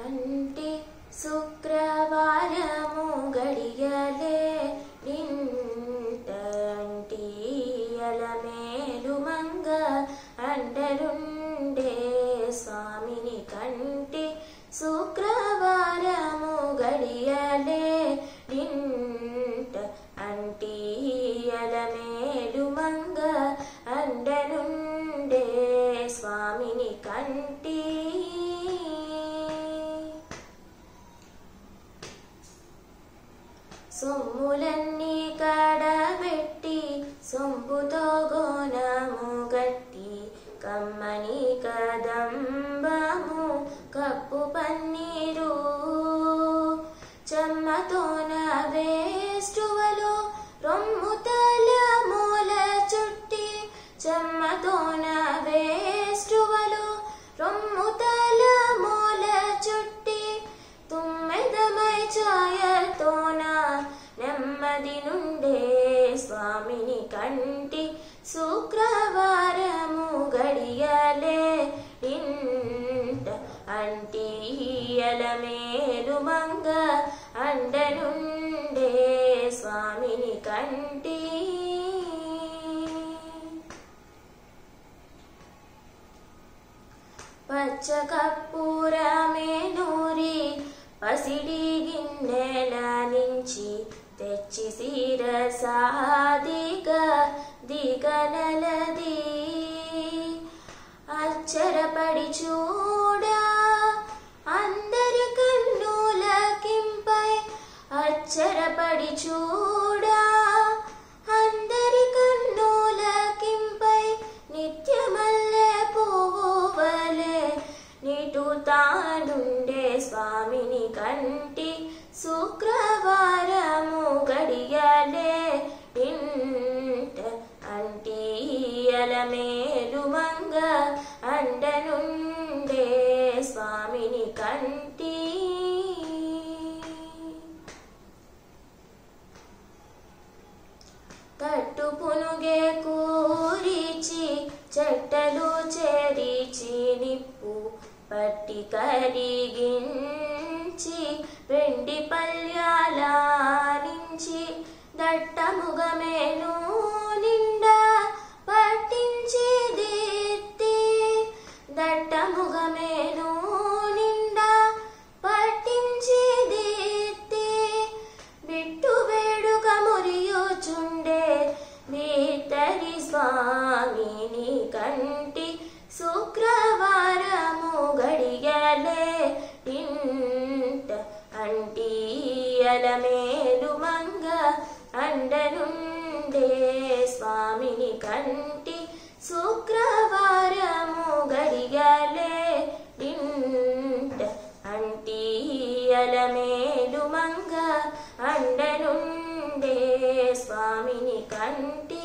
కంటి శుక్రవారము గడియలే నింటంటి అలమేలు మంగ అండరుండే స్వామిని కంటి శుక్రవారము గడియలే నింట అంటి అలమేలు మంగ అండనుండే స్వామిని కంటి సొమ్ములన్నీ కడబెట్టి సొంపుతో గోనము గట్టి కమ్మని కదంబము కప్పు పన్నీరు చెమ్మతోన వేష్టువలు రొమ్ము తల మూల చుట్టి చెమ్మతోన వేష్టువలు రొమ్ము తల మూల చుట్టి తుమ్మెదమై ఛాయతోన నెమ్మది నుండే స్వామిని కంటి శుక్రవారము గడియలే ఇంట అంటి అలమేలు మంగ అండనుండే స్వామిని కంటి పచ్చ కప్పూరమే నూరి పసిడి గిన్నెల నుంచి తెచ్చి శిరసాదిగ దిగనలది అచ్చరపడి చూడా అందరి కన్నులకింపై అచ్చరపడి చూడా అందరి కన్నులకింపై నిత్యమల్లె పువ్వు వలె నిటు తానుండే స్వామిని కంటి శుక్రవారము గడియలే ఇంట అంటి అలమేలు మంగ అండనుండే స్వామిని కంటి తట్టు పునుగే కూరిచి చెట్టలు చెరిచి నిప్పు పట్టి కరిగించి వెండి పల్యాల నుంచి దట్టముగమేను నిండా పట్టించి దిత్తి దట్టముగమేను నిండా పట్టించి దిత్తి బిట్టు వేడుక మురియుచుండే భీతరి స్వామిని కంటి శుక్రవారము గడియలే ఇంట అంటి అలమేలు మంగ అండనుండే స్వామిని కంటి శుక్రవారము గడియలే ఇంట అంటి అలమేలు మంగ అండనుండే స్వామిని కంటి